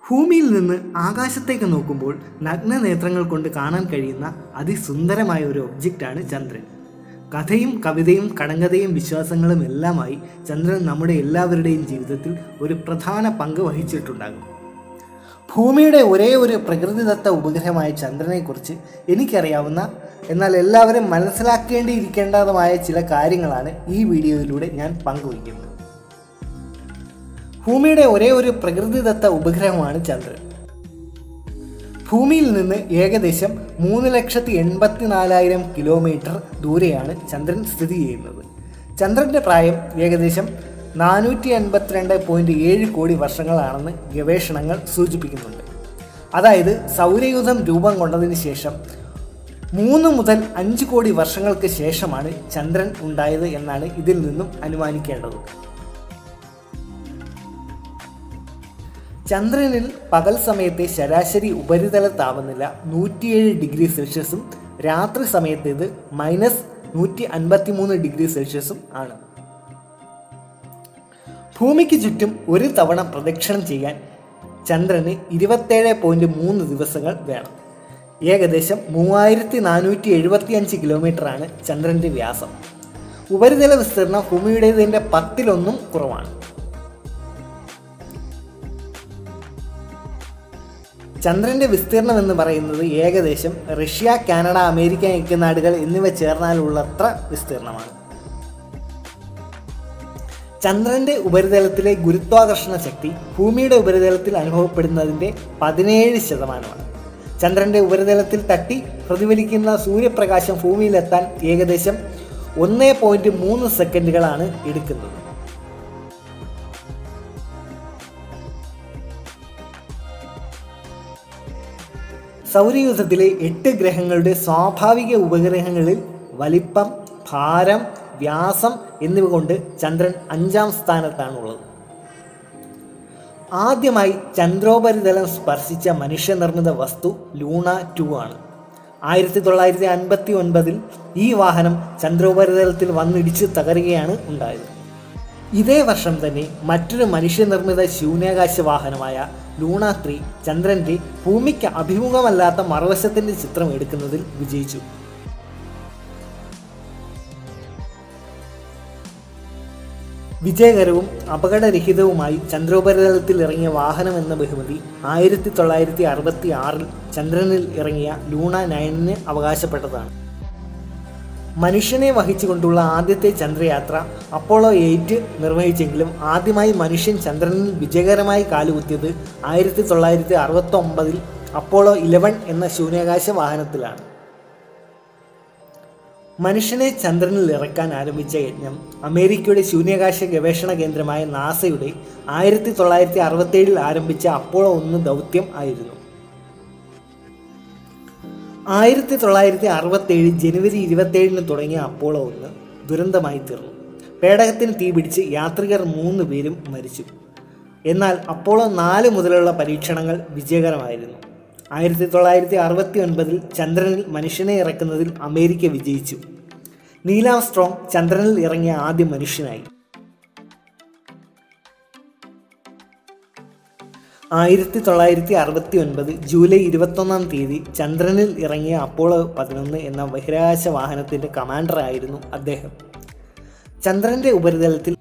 ഭൂമിയിൽ നിന്ന് ആകാശത്തേക്ക് നോക്കുമ്പോൾ നഗ്ന നേത്രങ്ങൾ കൊണ്ട് കാണാൻ കഴിയുന്ന അതിസുന്ദരമായ ഒരു ഒബ്ജക്റ്റാണ് ചന്ദ്രൻ കഥയും കവിതയും കടങ്കഥയും വിശ്വാസങ്ങളും എല്ലാമായി ചന്ദ്രൻ നമ്മുടെ എല്ലാവരുടെയും ജീവിതത്തിൽ ഒരു പ്രധാന പങ്ക് വഹിച്ചിട്ടുണ്ടാകും ഭൂമിയുടെ ഒരേ ഒരു പ്രകൃതിദത്ത ഉപഗ്രഹമായ ചന്ദ്രനെക്കുറിച്ച് എനിക്കറിയാവുന്ന എന്നാൽ എല്ലാവരും മനസ്സിലാക്കേണ്ടിയിരിക്കേണ്ടതുമായ ചില കാര്യങ്ങളാണ് ഈ വീഡിയോയിലൂടെ ഞാൻ പങ്കുവയ്ക്കുന്നത് ഭൂമിയുടെ ഒരേ ഒരു പ്രകൃതിദത്ത ഉപഗ്രഹമാണ് ചന്ദ്രൻ ഭൂമിയിൽ നിന്ന് ഏകദേശം മൂന്ന് ലക്ഷത്തി എൺപത്തി നാലായിരം കിലോമീറ്റർ ദൂരെയാണ് ചന്ദ്രൻ സ്ഥിതി ചെയ്യുന്നത് ചന്ദ്രന്റെ പ്രായം ഏകദേശം നാനൂറ്റി എൺപത്തിരണ്ട് പോയിന്റ് ഏഴ് കോടി വർഷങ്ങളാണെന്ന് ഗവേഷണങ്ങൾ സൂചിപ്പിക്കുന്നുണ്ട് അതായത് സൗരയൂഥം രൂപം കൊണ്ടതിന് ശേഷം മൂന്ന് മുതൽ അഞ്ച് കോടി വർഷങ്ങൾക്ക് ശേഷമാണ് ചന്ദ്രൻ ഉണ്ടായത് എന്നാണ് ഇതിൽ നിന്നും അനുമാനിക്കേണ്ടത് ചന്ദ്രനിൽ പകൽ സമയത്തെ ശരാശരി ഉപരിതല താപനില നൂറ്റിയേഴ് ഡിഗ്രി സെൽഷ്യസും രാത്രി സമയത്തേത് മൈനസ് നൂറ്റി അൻപത്തി മൂന്ന് ഡിഗ്രി സെൽഷ്യസും ആണ് ഭൂമിക്ക് ചുറ്റും ഒരു തവണ പ്രദക്ഷിണം ചെയ്യാൻ ചന്ദ്രന് ഇരുപത്തേഴ് പോയിന്റ് മൂന്ന് ദിവസങ്ങൾ വേണം ഏകദേശം മൂവായിരത്തി നാനൂറ്റി എഴുപത്തി അഞ്ച് കിലോമീറ്ററാണ് ചന്ദ്രന്റെ വ്യാസം ഉപരിതല വിസ്തീർണം ഭൂമിയുടേതിൻ്റെ പത്തിലൊന്നും കുറവാണ് ചന്ദ്രന്റെ വിസ്തീർണം എന്ന് പറയുന്നത് ഏകദേശം റഷ്യ കാനഡ അമേരിക്ക ഐക്യനാടുകൾ എന്നിവ ചേർന്നാലുള്ളത്ര വിസ്തീർണമാണ് ചന്ദ്രന്റെ ഉപരിതലത്തിലെ ഗുരുത്വാകർഷണ ശക്തി ഭൂമിയുടെ ഉപരിതലത്തിൽ അനുഭവപ്പെടുന്നതിൻ്റെ പതിനേഴ് ശതമാനമാണ് ചന്ദ്രന്റെ ഉപരിതലത്തിൽ തട്ടി പ്രതിഫലിക്കുന്ന സൂര്യപ്രകാശം ഭൂമിയിലെത്താൻ ഏകദേശം ഒന്ന് പോയിന്റ് മൂന്ന് സെക്കൻഡുകളാണ് എടുക്കുന്നത് സൗരയൂഥത്തിലെ എട്ട് ഗ്രഹങ്ങളുടെ സ്വാഭാവിക ഉപഗ്രഹങ്ങളിൽ വലിപ്പം ഭാരം വ്യാസം എന്നിവ കൊണ്ട് ചന്ദ്രൻ അഞ്ചാം സ്ഥാനത്താണുള്ളത് ആദ്യമായി ചന്ദ്രോപരിതലം സ്പർശിച്ച മനുഷ്യനിർമ്മിത വസ്തു ലൂണ ടു ആണ് ആയിരത്തി തൊള്ളായിരത്തി അൻപത്തി ഒൻപതിൽ ഈ വാഹനം ചന്ദ്രോപരിതലത്തിൽ വന്നിടിച്ച് തകരുകയാണ് ഉണ്ടായത് ഇതേ വർഷം തന്നെ മറ്റൊരു മനുഷ്യനിർമ്മിത ശൂന്യാകാശ വാഹനമായ ലൂണ ത്രീ ചന്ദ്രന്റെ ഭൂമിക്ക് അഭിമുഖമല്ലാത്ത മറുവശത്തിന്റെ ചിത്രം എടുക്കുന്നതിൽ വിജയിച്ചു വിജയകരവും അപകടരഹിതവുമായി ചന്ദ്രോപരിതലത്തിൽ ഇറങ്ങിയ വാഹനം എന്ന ബഹുമതി ആയിരത്തി തൊള്ളായിരത്തി അറുപത്തി ആറിൽ ചന്ദ്രനിൽ ഇറങ്ങിയ ലൂണ നയനിന് അവകാശപ്പെട്ടതാണ് മനുഷ്യനെ വഹിച്ചുകൊണ്ടുള്ള ആദ്യത്തെ ചന്ദ്രയാത്ര അപ്പോളോ എയ്റ്റ് നിർവഹിച്ചെങ്കിലും ആദ്യമായി മനുഷ്യൻ ചന്ദ്രനിൽ വിജയകരമായി കാലുകുത്തിയത് ആയിരത്തി തൊള്ളായിരത്തി അറുപത്തി ഒമ്പതിൽ അപ്പോളോ ഇലവൻ എന്ന ശൂന്യാകാശ വാഹനത്തിലാണ് മനുഷ്യനെ ചന്ദ്രനിൽ ഇറക്കാൻ ആരംഭിച്ച യജ്ഞം അമേരിക്കയുടെ ശൂന്യാകാശ ഗവേഷണ കേന്ദ്രമായ നാസയുടെ ആയിരത്തി തൊള്ളായിരത്തി അറുപത്തേഴിൽ ആരംഭിച്ച അപ്പോളോ ഒന്ന് ദൗത്യം ആയിരുന്നു ആയിരത്തി തൊള്ളായിരത്തി അറുപത്തേഴ് ജനുവരി ഇരുപത്തേഴിന് തുടങ്ങിയ അപ്പോളോ ഒന്ന് ദുരന്തമായി തീർന്നു പേടകത്തിന് തീപിടിച്ച് യാത്രികർ മൂന്ന് പേരും മരിച്ചു എന്നാൽ അപ്പോളോ നാല് മുതലുള്ള പരീക്ഷണങ്ങൾ വിജയകരമായിരുന്നു ആയിരത്തി തൊള്ളായിരത്തി അറുപത്തി ഒൻപതിൽ ചന്ദ്രനിൽ മനുഷ്യനെ ഇറക്കുന്നതിൽ അമേരിക്ക വിജയിച്ചു നീലാം സ്ട്രോങ് ചന്ദ്രനിൽ ഇറങ്ങിയ ആദ്യ മനുഷ്യനായി ആയിരത്തി തൊള്ളായിരത്തി അറുപത്തി ഒൻപത് ജൂലൈ ഇരുപത്തൊന്നാം തീയതി ചന്ദ്രനിൽ ഇറങ്ങിയ അപ്പോളോ പതിനൊന്ന് എന്ന ബഹിരാകാശ വാഹനത്തിന്റെ കമാൻഡറായിരുന്നു അദ്ദേഹം ചന്ദ്രന്റെ ഉപരിതലത്തിൽ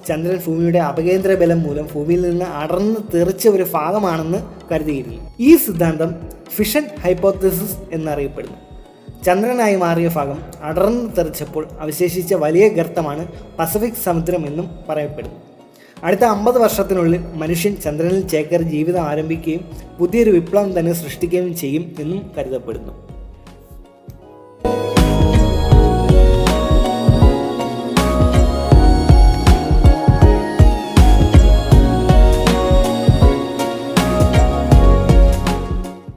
ചന്ദ്രൻ ഭൂമിയുടെ അപകേന്ദ്ര ബലം മൂലം ഭൂമിയിൽ നിന്ന് അടർന്ന് തെറിച്ച ഒരു ഭാഗമാണെന്ന് കരുതിയിരുന്നു ഈ സിദ്ധാന്തം ഫിഷൻ ഹൈപ്പോത്തസിസ് എന്നറിയപ്പെടുന്നു ചന്ദ്രനായി മാറിയ ഭാഗം അടർന്നു തെറിച്ചപ്പോൾ അവശേഷിച്ച വലിയ ഗർത്തമാണ് പസഫിക് സമുദ്രം എന്നും പറയപ്പെടുന്നു അടുത്ത അമ്പത് വർഷത്തിനുള്ളിൽ മനുഷ്യൻ ചന്ദ്രനിൽ ചേക്കേറി ജീവിതം ആരംഭിക്കുകയും പുതിയൊരു വിപ്ലവം തന്നെ സൃഷ്ടിക്കുകയും ചെയ്യും എന്നും കരുതപ്പെടുന്നു